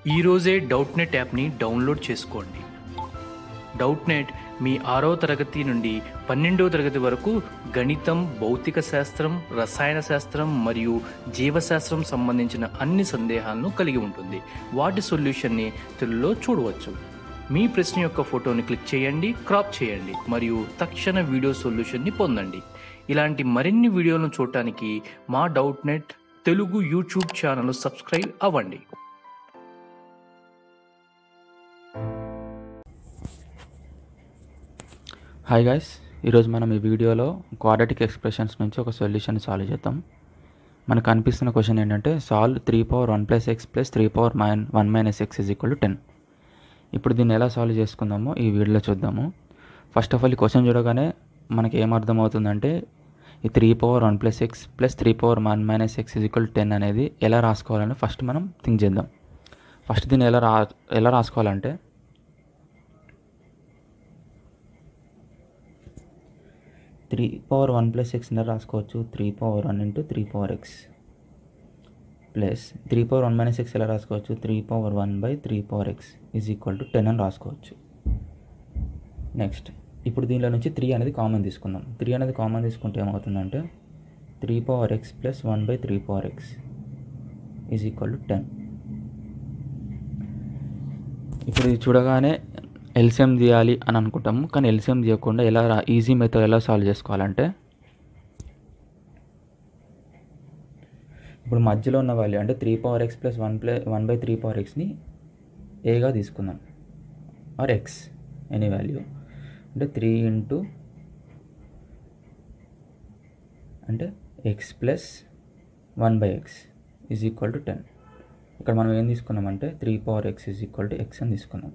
ఈరోజే Doubtnut యాప్ని download చేసుకోండి డౌట్ నెట్ మీ ఆరో తరగతి నుండి పన్నెండో తరగతి వరకు గణితం భౌతిక శాస్త్రం రసాయన శాస్త్రం మరియు జీవశాస్త్రం సంబంధించిన అన్ని సందేహాలను కలిగి ఉంటుంది వాటి సొల్యూషన్ని తెలుగులో చూడవచ్చు మీ ప్రశ్న యొక్క ఫోటోని క్లిక్ చేయండి క్రాప్ చేయండి మరియు తక్షణ వీడియో సొల్యూషన్ని పొందండి ఇలాంటి మరిన్ని వీడియోలను చూడటానికి మా Doubtnut Telugu YouTube channel subscribe అవ్వండి హాయ్ గైస్ ఈరోజు మనం ఈ వీడియోలో క్వాడ్రాటిక్ ఎక్స్ప్రెషన్స్ నుంచి ఒక సొల్యూషన్ సాల్వ్ చేద్దాం మనకు కనిపిస్తున్న క్వశ్చన్ ఏంటంటే solve three power one plus x plus three power minus one minus x is equal to ten ఇప్పుడు దీన్ని ఎలా సాల్వ్ చేసుకుందామో ఈ వీడియోలో చూద్దాము ఫస్ట్ ఆఫ్ ఆల్ ఈ క్వశ్చన్ చూడగానే మనకి ఏం అర్థం అవుతుందంటే ఈ three power one plus x plus three power one minus x is equal ten అనేది ఎలా రాసుకోవాలని ఫస్ట్ మనం థింక్ చేద్దాం ఫస్ట్ దీన్ని ఎలా రా ఎలా రాసుకోవాలంటే త్రీ పవర్ వన్ ప్లస్ ఎక్స్ని రాసుకోవచ్చు three power one into three power x plus three power one minus x ఎలా రాసుకోవచ్చు three power one by three power x is equal to ten అని రాసుకోవచ్చు నెక్స్ట్ ఇప్పుడు దీనిలో నుంచి త్రీ అనేది కామన్ తీసుకుందాం త్రీ అనేది కామన్ తీసుకుంటే ఏమవుతుందంటే three power x plus one by three power x is equal to ten ఇప్పుడు ఇది చూడగానే ఎల్సిఎం తీయాలి అని అనుకుంటాము కానీ ఎల్సిఎం తీయకుండా ఎలా రా ఈజీ మెథడ్ ఎలా సాల్వ్ చేసుకోవాలంటే ఇప్పుడు మధ్యలో ఉన్న వాల్యూ అంటే three power x plus one plus one by three power ఎక్స్ని ఏగా తీసుకుందాం ఆర్ ఎక్స్ ఎనీ వాల్యూ అంటే త్రీ ఇంటూ అంటే x plus one by x is equal to ten ఇక్కడ మనం ఏం తీసుకున్నామంటే three power x is equal to x అని తీసుకున్నాం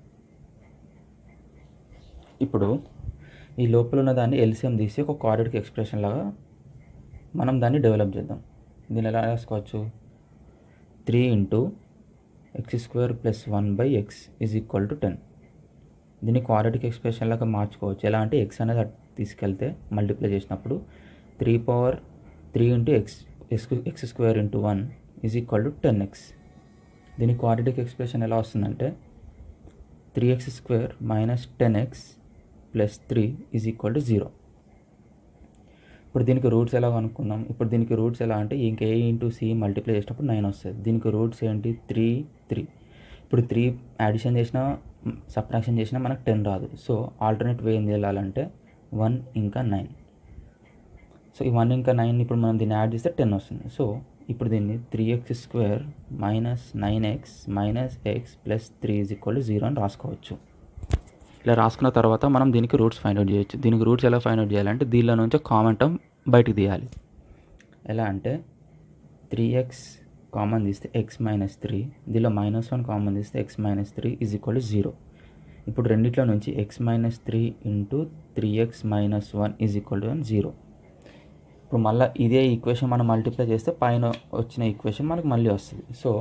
ఇప్పుడు ఈ లోపల ఉన్న దాన్ని ఎల్సిఎం తీసి ఒక క్వాడ్రాటిక్ ఎక్స్ప్రెషన్ లాగా మనం దాన్ని డెవలప్ చేద్దాం దీన్ని ఎలా రాసుకోవచ్చు three into x square plus one by x is equal to ten దీన్ని క్వాడ్రాటిక్ ఎక్స్ప్రెషన్ లాగా మార్చుకోవచ్చు ఎలా అంటే ఎక్స్ అనేది అటు తీసుకెళ్తే మల్టిప్లై చేసినప్పుడు three power three into x x x square into one is equal to ten x దీని క్వాడ్రాటిక్ ఎక్స్ప్రెషన్ ఎలా వస్తుందంటే three x square minus ten x plus three is equal to zero ఇప్పుడు దీనికి roots ఎలా కనుక్కుందాం ఇప్పుడు దీనికి రూట్స్ ఎలా అంటే ఇంకా ఏ ఇంటూ సి మల్టిప్లై చేసినప్పుడు నైన్ వస్తుంది దీనికి రూట్స్ ఏంటి త్రీ త్రీ ఇప్పుడు త్రీ యాడిషన్ చేసినా సబ్ట్రాక్షన్ చేసినా మనకు టెన్ రాదు సో ఆల్టర్నేట్ వే ఏం చేయాలంటే వన్ ఇంకా నైన్ సో ఈ వన్ ఇంకా నైన్ ఇప్పుడు మనం దీన్ని యాడ్ చేస్తే టెన్ వస్తుంది సో ఇప్పుడు దీన్ని three x square minus nine x minus x plus three is equal to zero అని రాసుకోవచ్చు ఇలా రాసుకున్న తర్వాత మనం దీనికి రూట్స్ ఫైండ్ అవుట్ చేయొచ్చు దీనికి రూట్స్ ఎలా ఫైండ్ అవుట్ చేయాలంటే దీనిలో నుంచి కామన్ టర్మ్ బయటికి తీయాలి ఎలా అంటే త్రీ ఎక్స్ కామన్ తీస్తే ఎక్స్ మైనస్ త్రీ దీనిలో మైనస్ వన్ కామన్ తీస్తే x minus three is equal to zero ఇప్పుడు రెండిట్లో నుంచి x minus three into three x minus one is equal to one zero ఇప్పుడు మళ్ళీ ఇదే ఈక్వేషన్ మనం మల్టిప్లై చేస్తే పైన వచ్చిన ఈక్వేషన్ మనకు మళ్ళీ వస్తుంది సో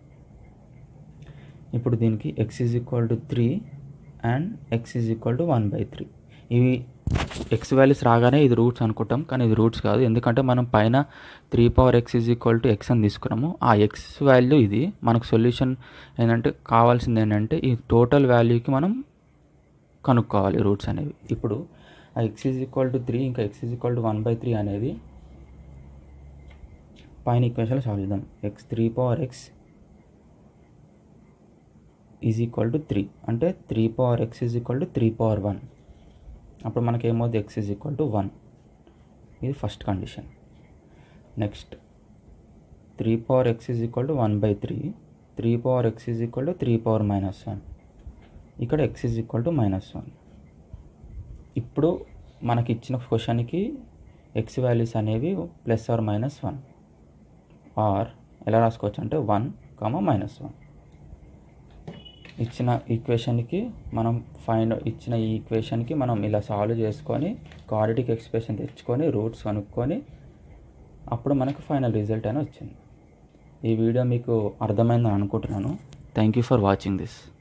ఇప్పుడు దీనికి x is equal to three and x is equal to one by three ఇవి ఎక్స్ వాల్యూస్ రాగానే ఇది రూట్స్ అనుకుంటాం కానీ ఇది రూట్స్ కాదు ఎందుకంటే మనం పైన three power x is equal to x అని తీసుకున్నాము ఆ ఎక్స్ వాల్యూ ఇది మనకు సొల్యూషన్ ఏంటంటే కావాల్సింది ఏంటంటే ఈ టోటల్ వాల్యూకి మనం కనుక్కోవాలి రూట్స్ అనేవి ఇప్పుడు ఆ x is equal to three ఇంకా x is equal to one by three అనేది పైన ఈక్వేషన్లో సాల్వ్ చేద్దాం x three power x is equal to three అంటే three power x is equal to three power one అప్పుడు మనకి ఏమవుతుంది x is equal to one ఇది first condition next three power x is equal to one by three three power x is equal to three power minus one ఇక్కడ x is equal to minus one ఇప్పుడు మనకి ఇచ్చిన క్వశ్చన్కి x values అనేవి plus or minus one or ఎలా రాసుకోవచ్చు అంటే one comma minus one ఇచ్చిన ఈక్వేషన్కి మనం ఫైండ్ ఇచ్చిన ఈ ఈక్వేషన్కి మనం ఇలా సాల్వ్ చేసుకొని క్వాడ్రాటిక్ ఎక్స్ప్రెషన్ తెచ్చుకొని రూట్స్ కనుక్కొని అప్పుడు మనకు ఫైనల్ రిజల్ట్ అని వచ్చింది ఈ వీడియో మీకు అర్థమైందని అనుకుంటున్నాను thank you for watching this